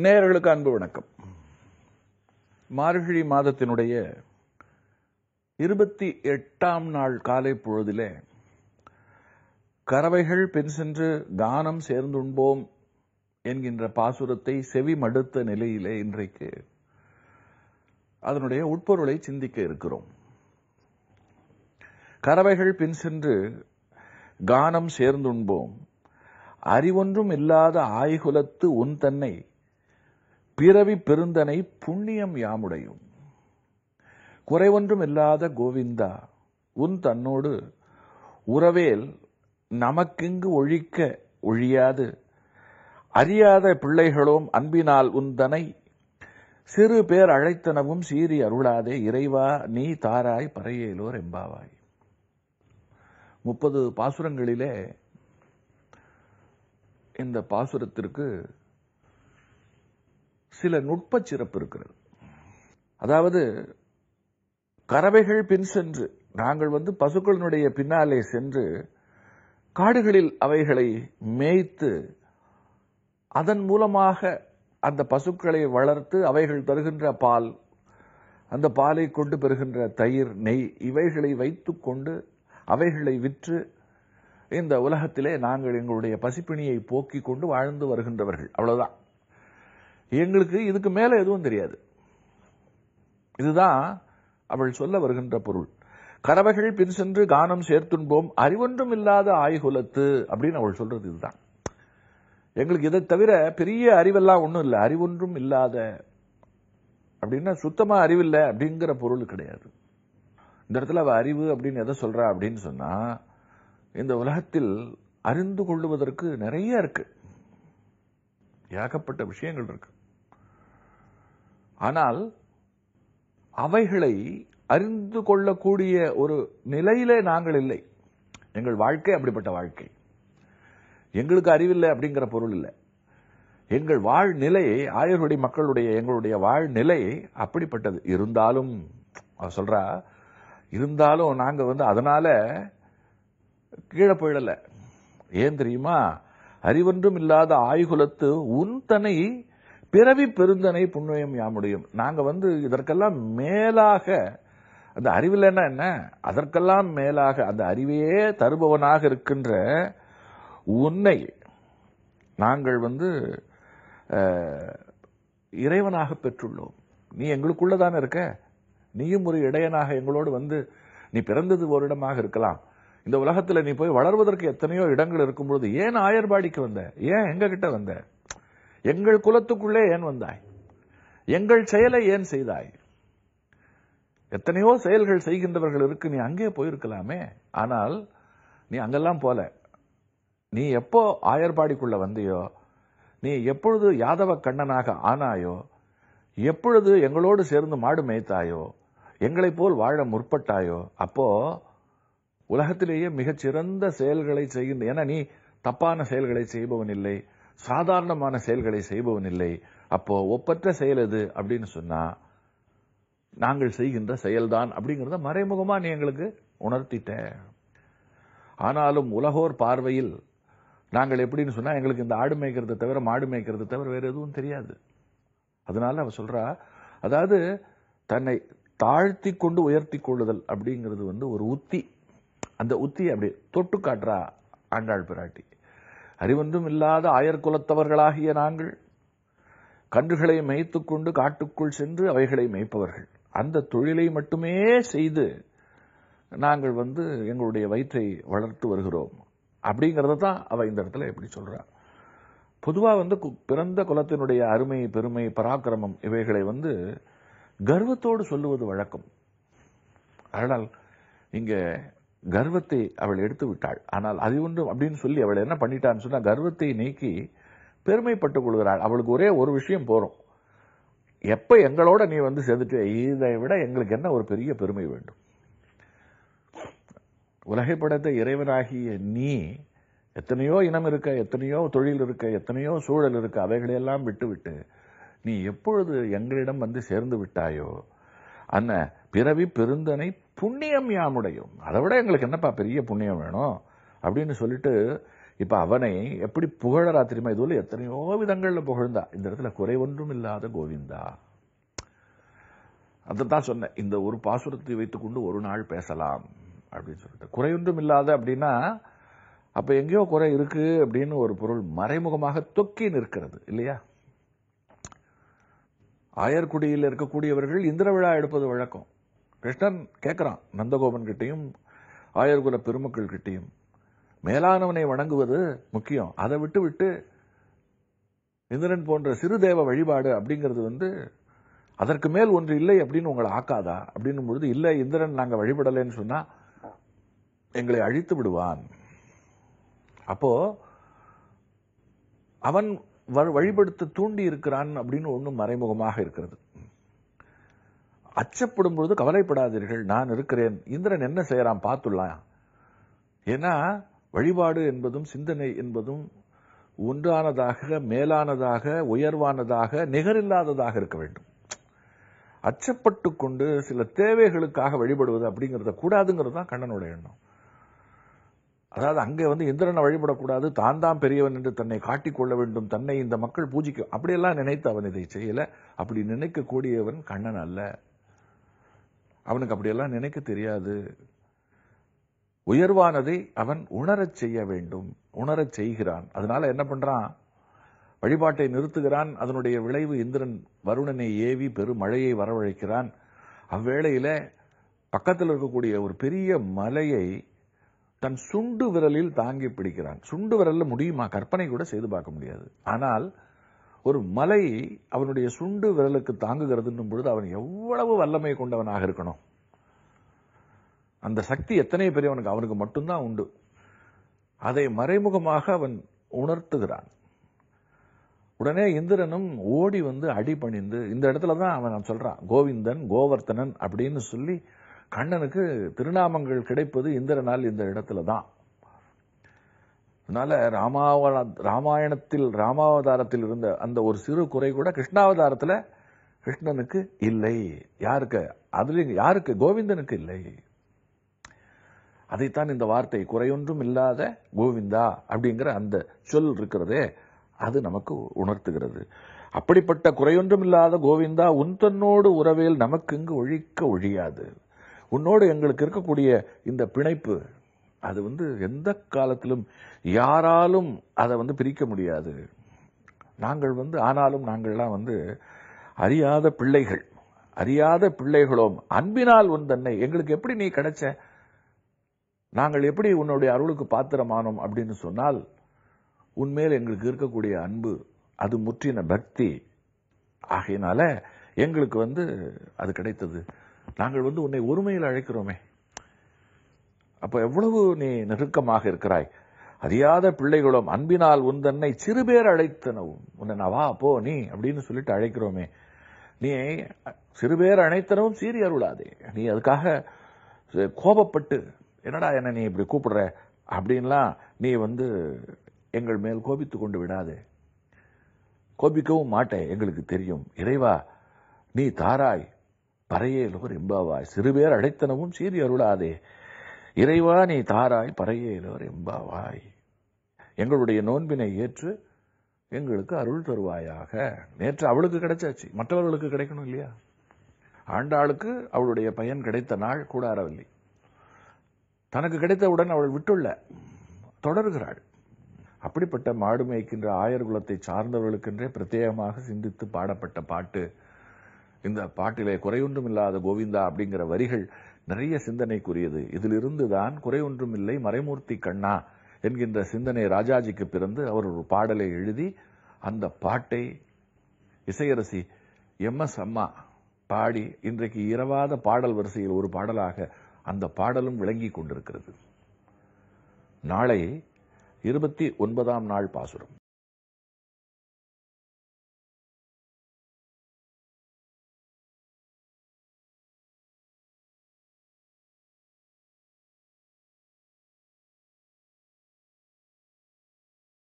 நேயர்களுக்கு அன்பு வணக்கம் மார்கழி மாதத்தினுடைய இருபத்தி எட்டாம் நாள் காலை பொழுதிலே கறவைகள் பின் சென்று கானம் சேர்ந்துண்போம் என்கின்ற பாசுரத்தை செவி மடுத்த நிலையிலே இன்றைக்கு அதனுடைய உட்பொருளை சிந்திக்க இருக்கிறோம் கறவைகள் பின் சென்று கானம் சேர்ந்துண்போம் அறிவொன்றும் இல்லாத ஆய்குலத்து உன் தன்னை பிறவி பெருந்தனை புண்ணியம் யாமுடையும் குறைவொன்றும் இல்லாத கோவிந்தா உன் தன்னோடு உறவேல் நமக்கிங்கு ஒழிக்க ஒழியாது அறியாத பிள்ளைகளோம் அன்பினால் உந்தனை சிறு பேர் அழைத்தனவும் சீறி அருளாதே இறைவா நீ தாராய் பறையேலோர் எம்பாவாய் முப்பது பாசுரங்களிலே இந்த பாசுரத்திற்கு சில நுட்ப சிறப்பு இருக்கிறது அதாவது கறவைகள் பின் சென்று நாங்கள் வந்து பசுக்களினுடைய பின்னாலே சென்று காடுகளில் அவைகளை மேய்த்து அதன் மூலமாக அந்த பசுக்களை வளர்த்து அவைகள் தருகின்ற பால் அந்த பாலை கொண்டு பெறுகின்ற தயிர் நெய் இவைகளை வைத்துக் கொண்டு அவைகளை விற்று இந்த உலகத்திலே நாங்கள் எங்களுடைய பசிப்பிணியை போக்கிக் கொண்டு வாழ்ந்து வருகின்றவர்கள் அவ்வளவுதான் எங்களுக்கு இதுக்கு மேல எதுவும் தெரியாது இதுதான் அவள் சொல்ல வருகின்ற பொருள் கறவைகள் பின் சென்று கானம் சேர்த்துன்போம் அறிவொன்றும் இல்லாத ஆய்குலத்து அப்படின்னு அவள் சொல்றது இதுதான் எங்களுக்கு இதை தவிர பெரிய அறிவெல்லாம் ஒன்றும் இல்லை அறிவொன்றும் இல்லாத அப்படின்னா சுத்தமா அறிவில்லை அப்படிங்கிற பொருள் கிடையாது இந்த இடத்துல அவ அறிவு அப்படின்னு எதை சொல்றா அப்படின்னு சொன்னா இந்த உலகத்தில் அறிந்து கொள்ளுவதற்கு நிறைய இருக்கு ஏகப்பட்ட விஷயங்கள் இருக்கு ஆனால் அவைகளை அறிந்து கொள்ளக்கூடிய ஒரு நிலையிலே நாங்கள் இல்லை எங்கள் வாழ்க்கை அப்படிப்பட்ட வாழ்க்கை எங்களுக்கு அறிவில்லை அப்படிங்கிற பொருள் இல்லை எங்கள் வாழ்நிலை ஆயர்வடி மக்களுடைய எங்களுடைய வாழ்நிலை அப்படிப்பட்டது இருந்தாலும் அவ சொல்றா இருந்தாலும் நாங்க வந்து அதனால கீழே போயிடல ஏன் தெரியுமா அறிவொன்றும் இல்லாத ஆய்குலத்து உன் தனை பிறவி பெருந்தனை புண்ணியம் யாமுடையும் நாங்க வந்து இதற்கெல்லாம் மேலாக அந்த அறிவில்லைன்னா என்ன அதற்கெல்லாம் மேலாக அந்த அறிவையே தருபவனாக இருக்கின்ற உன்னை நாங்கள் வந்து இறைவனாக பெற்றுள்ளோம் நீ எங்களுக்குள்ளதானே இருக்க நீயும் ஒரு இடையனாக எங்களோடு வந்து நீ பிறந்தது ஒரு இடமாக இருக்கலாம் இந்த உலகத்துல நீ போய் வளர்வதற்கு எத்தனையோ இடங்கள் இருக்கும் பொழுது ஏன் ஆயர்பாடிக்கு வந்த ஏன் எங்க கிட்ட வந்த எங்கள் குலத்துக்குள்ளே ஏன் வந்தாய் எங்கள் செயலை ஏன் செய்தாய் எத்தனையோ செயல்கள் செய்கின்றவர்கள் இருக்கு நீ அங்கே போயிருக்கலாமே ஆனால் நீ அங்கெல்லாம் போல நீ எப்போ ஆயர்பாடிக்குள்ள வந்தியோ நீ எப்பொழுது யாதவ கண்ணனாக ஆனாயோ எப்பொழுது எங்களோடு சேர்ந்து மாடு மேய்த்தாயோ எங்களைப் போல் வாழ முற்பட்டாயோ அப்போ உலகத்திலேயே மிகச்சிறந்த செயல்களை செய்கின்ற ஏன்னா நீ தப்பான செயல்களை செய்பவன் இல்லை சாதாரணமான செயல்களை செய்பவன் இல்லை அப்போ ஒப்பற்ற செயல் எது அப்படின்னு சொன்னா நாங்கள் செய்கின்ற செயல்தான் அப்படிங்கிறத மறைமுகமா நீ எங்களுக்கு உணர்த்திட்ட ஆனாலும் உலகோர் பார்வையில் நாங்கள் எப்படின்னு சொன்னா எங்களுக்கு இந்த ஆடு மேய்க்கிறத தவிர மாடு மேய்க்கிறத தவிர வேற எதுவும் தெரியாது அதனால அவ சொல்றா அதாவது தன்னை தாழ்த்தி கொண்டு உயர்த்தி கொள்ளுதல் அப்படிங்கிறது வந்து ஒரு உத்தி அந்த உத்தி அப்படி தொட்டு காட்டுறா ஆண்டாள் பிராட்டி அறிவொன்றும் இல்லாத ஆயர்குலத்தவர்களாகிய நாங்கள் கன்றுகளை மேய்த்து கொண்டு காட்டுக்குள் சென்று அவைகளை மேய்ப்பவர்கள் அந்த தொழிலை மட்டுமே செய்து நாங்கள் வந்து எங்களுடைய வயிற்றை வளர்த்து வருகிறோம் அப்படிங்கறத தான் அவ இந்த இடத்துல எப்படி சொல்றா பொதுவா வந்து பிறந்த குலத்தினுடைய அருமை பெருமை பராக்கிரமம் இவைகளை வந்து கர்வத்தோடு சொல்லுவது வழக்கம் அதனால் இங்க கர்வத்தை அவள் எடுத்து விட்டாள் ஆனால் அது ஒன்று அப்படின்னு சொல்லி அவள் என்ன பண்ணிட்டான்னு சொன்னா கர்வத்தை நீக்கி பெருமைப்பட்டுக் கொள்கிறாள் அவளுக்கு ஒரே ஒரு விஷயம் போறோம் எப்ப எங்களோட நீ வந்து சேர்ந்துட்டு இதை விட எங்களுக்கு என்ன ஒரு பெரிய பெருமை வேண்டும் உலகை படைத்த இறைவனாகிய நீ எத்தனையோ இனம் இருக்க எத்தனையோ தொழில் இருக்க எத்தனையோ சூழல் இருக்க அவைகளையெல்லாம் விட்டுவிட்டு நீ எப்பொழுது எங்களிடம் வந்து சேர்ந்து விட்டாயோ அன்ன பிறவி பெருந்தனை புண்ணியம் யாமுடையும் அதை விட எங்களுக்கு என்னப்பா பெரிய புண்ணியம் வேணும் அப்படின்னு சொல்லிட்டு இப்ப அவனை எப்படி புகழறா தெரியுமா இதுல எத்தனையோ விதங்கள்ல புகழ்ந்தா இந்த இடத்துல குறை ஒன்றும் இல்லாத கோவிந்தா அதைத்தான் சொன்னேன் இந்த ஒரு பாசுரத்தை வைத்துக்கொண்டு ஒரு நாள் பேசலாம் அப்படின்னு சொல்லிட்டு குறை ஒன்றும் இல்லாத அப்படின்னா அப்ப எங்கேயோ குறை இருக்கு அப்படின்னு ஒரு பொருள் மறைமுகமாக தொக்கி நிற்கிறது இல்லையா ஆயர்குடியில் இருக்கக்கூடியவர்கள் இந்திர விழா எடுப்பது வழக்கம் கிருஷ்ணன் கேட்கிறான் நந்தகோபன் கிட்டையும் ஆயர்குல பெருமக்கள் கிட்டையும் மேலானவனை வணங்குவது முக்கியம் அதை விட்டு விட்டு இந்திரன் போன்ற சிறு தேவ வழிபாடு அப்படிங்கிறது வந்து அதற்கு மேல் ஒன்று இல்லை அப்படின்னு உங்களை ஆக்காதா அப்படின்னும் பொழுது இல்லை இந்திரன் நாங்க வழிபடலைன்னு சொன்னா எங்களை அழித்து விடுவான் அப்போ அவன் வ- வழிபடுத்த தூண்டி இருக்கிறான் அப்படின்னு ஒண்ணும் மறைமுகமாக இருக்கிறது அச்சப்படும் பொழுது கவலைப்படாதீர்கள் நான் இருக்கிறேன் இந்திரன் என்ன செய்யறான் பார்த்துடலாம் ஏன்னா வழிபாடு என்பதும் சிந்தனை என்பதும் ஒன்றானதாக மேலானதாக உயர்வானதாக நிகரில்லாததாக இருக்க வேண்டும் அச்சப்பட்டு கொண்டு சில தேவைகளுக்காக வழிபடுவது அப்படிங்கறத கூடாதுங்கிறது தான் கண்ணனோட எண்ணம் அதாவது அங்கே வந்து இந்திரனை வழிபடக்கூடாது தான் தான் பெரியவன் என்று தன்னை காட்டிக் கொள்ள வேண்டும் தன்னை இந்த மக்கள் பூஜிக்கும் அப்படியெல்லாம் நினைத்து அவன் இதை செய்யல அப்படி நினைக்கக்கூடியவன் கண்ணன் அல்ல அவனுக்கு அப்படியெல்லாம் நினைக்க தெரியாது உயர்வானதை அவன் உணரச் செய்ய வேண்டும் உணரச் செய்கிறான் அதனால என்ன பண்றான் வழிபாட்டை நிறுத்துகிறான் அதனுடைய விளைவு இந்திரன் வருணனை ஏவி பெருமழையை வரவழைக்கிறான் அவ்வேளையில பக்கத்தில் இருக்கக்கூடிய ஒரு பெரிய மலையை தன் சுண்டு விரலில் தாங்கி பிடிக்கிறான் சுண்டு விரல்ல முடியுமா கற்பனை கூட செய்து பார்க்க முடியாது ஆனால் ஒரு மலை அவனுடைய சுண்டு விரலுக்கு தாங்குகிறதுன்னும் பொழுது அவன் எவ்வளவு வல்லமை கொண்டவனாக இருக்கணும் அந்த சக்தி எத்தனை பெரியவனுக்கு அவனுக்கு மட்டும்தான் உண்டு அதை மறைமுகமாக அவன் உணர்த்துகிறான் உடனே இந்திரனும் ஓடி வந்து அடிபணிந்து இந்த இடத்துல தான் அவன் சொல்றான் கோவிந்தன் கோவர்த்தனன் அப்படின்னு சொல்லி கண்ணனுக்கு திருநாமங்கள் கிடைப்பது இந்திரனால் இந்த இடத்துல தான் அதனால ராமாவ ராமாயணத்தில் ராமாவதாரத்தில் இருந்த அந்த ஒரு சிறு குறை கூட கிருஷ்ணாவதாரத்துல கிருஷ்ணனுக்கு இல்லை யாருக்கு அதுல யாருக்கு கோவிந்தனுக்கு இல்லை அதைத்தான் இந்த வார்த்தை குறையொன்றும் இல்லாத கோவிந்தா அப்படிங்கிற அந்த சொல் இருக்கிறதே அது நமக்கு உணர்த்துகிறது அப்படிப்பட்ட குறையொன்றும் இல்லாத கோவிந்தா உன் தன்னோடு உறவேல் நமக்கு இங்கு ஒழிக்க ஒழியாது உன்னோடு எங்களுக்கு இருக்கக்கூடிய இந்த பிணைப்பு அது வந்து எந்த காலத்திலும் யாராலும் அதை வந்து பிரிக்க முடியாது நாங்கள் வந்து ஆனாலும் நாங்கள்லாம் வந்து அறியாத பிள்ளைகள் அறியாத பிள்ளைகளோம் அன்பினால் உன் தன்னை எங்களுக்கு எப்படி நீ கிடைச்ச நாங்கள் எப்படி உன்னுடைய அருளுக்கு பாத்திரமானோம் அப்படின்னு சொன்னால் உன்மேல் எங்களுக்கு இருக்கக்கூடிய அன்பு அது முற்றின பக்தி ஆகையினால எங்களுக்கு வந்து அது கிடைத்தது நாங்கள் வந்து உன்னை ஒருமையில் அழைக்கிறோமே அப்ப எவ்வளவு நீ நெருக்கமாக இருக்கிறாய் அறியாத பிள்ளைகளும் அன்பினால் உன் தன்னை சிறுபேர் அழைத்தனவும் உன்னை நான் வா போ நீ அப்படின்னு சொல்லிட்டு அழைக்கிறோமே நீ சிறுபேர் அழைத்தனவும் சீறி அருளாதே நீ அதுக்காக கோபப்பட்டு என்னடா என்ன நீ இப்படி கூப்பிடுற அப்படின்லாம் நீ வந்து எங்கள் மேல் கோபித்து கொண்டு விடாதே கோபிக்கவும் மாட்டேன் எங்களுக்கு தெரியும் இறைவா நீ தாராய் பறையேலோர் எம்பாவாய் சிறுபேர் அடைத்தனவும் சீறி அருளாதே இறைவா நீ தாராய் பறையேலோர் எம்பாவாய் எங்களுடைய நோன்பினை ஏற்று எங்களுக்கு அருள் தருவாயாக நேற்று அவளுக்கு கிடைச்சாச்சு மற்றவர்களுக்கு கிடைக்கணும் இல்லையா ஆண்டாளுக்கு அவளுடைய பயன் கிடைத்த நாள் கூடாரவில்லை தனக்கு கிடைத்தவுடன் அவள் விட்டுள்ள தொடர்கிறாள் அப்படிப்பட்ட மாடு மேய்க்கின்ற ஆயர் குலத்தை சார்ந்தவர்களுக்கென்றே பிரத்யேகமாக சிந்தித்து பாடப்பட்ட பாட்டு இந்த பாட்டிலே குறையொன்றும் இல்லாத கோவிந்தா அப்படிங்கிற வரிகள் நிறைய சிந்தனைக்குரியது இதிலிருந்து தான் குறையொன்றும் இல்லை மறைமூர்த்தி கண்ணா என்கின்ற சிந்தனை ராஜாஜிக்கு பிறந்து அவர் ஒரு பாடலை எழுதி அந்த பாட்டை இசையரசி எம் எஸ் அம்மா பாடி இன்றைக்கு இரவாத பாடல் வரிசையில் ஒரு பாடலாக அந்த பாடலும் விளங்கி கொண்டிருக்கிறது நாளை இருபத்தி ஒன்பதாம் நாள் பாசுரம்